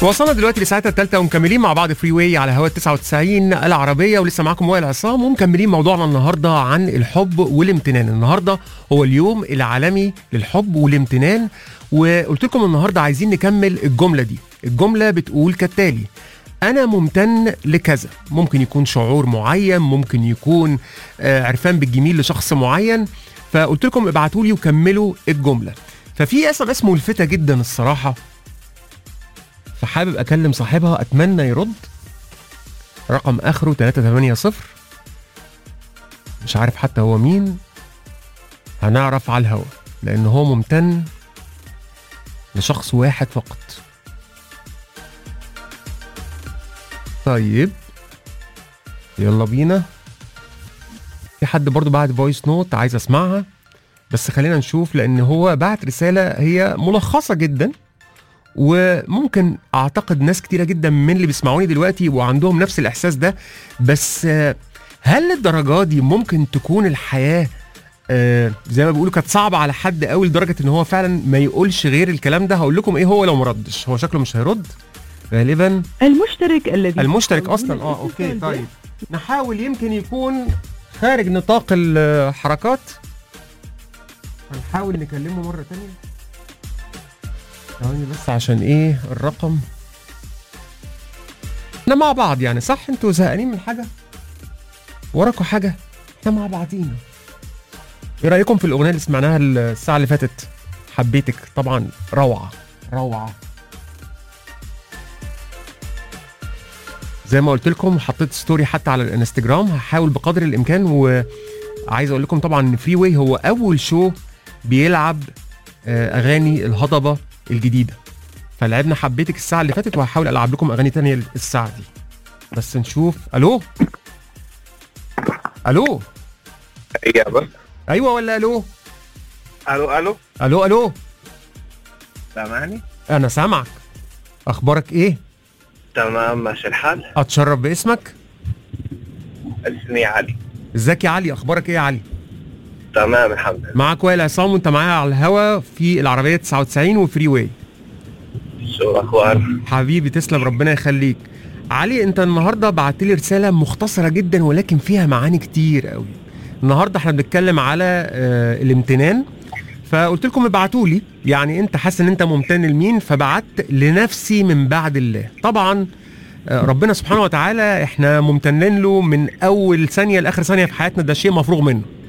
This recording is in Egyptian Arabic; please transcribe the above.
وصلنا دلوقتي لساعتها الثالثة ومكملين مع بعض فري واي على هواء 99 العربية ولسه معاكم وائل عصام ومكملين موضوعنا النهاردة عن الحب والامتنان النهاردة هو اليوم العالمي للحب والامتنان وقلت لكم النهاردة عايزين نكمل الجملة دي الجملة بتقول كالتالي أنا ممتن لكذا ممكن يكون شعور معين ممكن يكون آه، عرفان بالجميل لشخص معين فقلت لكم ابعتوا لي وكملوا الجملة ففي اس ام اس ملفتة جدا الصراحة فحابب اكلم صاحبها اتمنى يرد رقم اخره 380 مش عارف حتى هو مين هنعرف على الهوا لان هو ممتن لشخص واحد فقط طيب يلا بينا في حد برضو بعد فويس نوت عايز اسمعها بس خلينا نشوف لان هو بعت رساله هي ملخصه جدا وممكن اعتقد ناس كتيره جدا من اللي بيسمعوني دلوقتي وعندهم نفس الاحساس ده بس آه، هل للدرجه دي ممكن تكون الحياه آه، زي ما بيقولوا كانت صعبه على حد قوي لدرجه ان هو فعلا ما يقولش غير الكلام ده هقول لكم ايه هو لو ما ردش هو شكله مش هيرد غالبا المشترك الذي المشترك تحاولون اصلا اه اوكي الاتصال به طيب نحاول يمكن يكون خارج نطاق الحركات هنحاول نكلمه مره تانية ثواني بس عشان ايه الرقم احنا مع بعض يعني صح انتوا زهقانين من حاجه وراكوا حاجه احنا مع بعضينا ايه رايكم في الاغنيه اللي سمعناها الساعه اللي فاتت حبيتك طبعا روعه روعه زي ما قلت لكم حطيت ستوري حتى على الانستجرام هحاول بقدر الامكان وعايز اقول لكم طبعا ان فري واي هو اول شو بيلعب آه، اغاني الهضبه الجديده فلعبنا حبيتك الساعه اللي فاتت وهحاول العب لكم اغاني تانية الساعه دي بس نشوف الو الو إجابة ايوه ولا الو ألو ألو الو الو سامعني؟ انا سامعك اخبارك ايه تمام ماشي الحال اتشرف باسمك اسمي علي ازيك يا علي اخبارك ايه يا علي تمام الحمد لله معاك وائل عصام وانت معايا على الهوا في العربيه 99 وفري واي شو أخبار؟ حبيبي تسلم ربنا يخليك علي انت النهارده بعت لي رساله مختصره جدا ولكن فيها معاني كتير قوي النهارده احنا بنتكلم على آه الامتنان فقلت لكم ابعتوا لي يعني انت حاسس ان انت ممتن لمين فبعت لنفسي من بعد الله طبعا آه، ربنا سبحانه وتعالى احنا ممتنين له من اول ثانيه لاخر ثانيه في حياتنا ده شيء مفروغ منه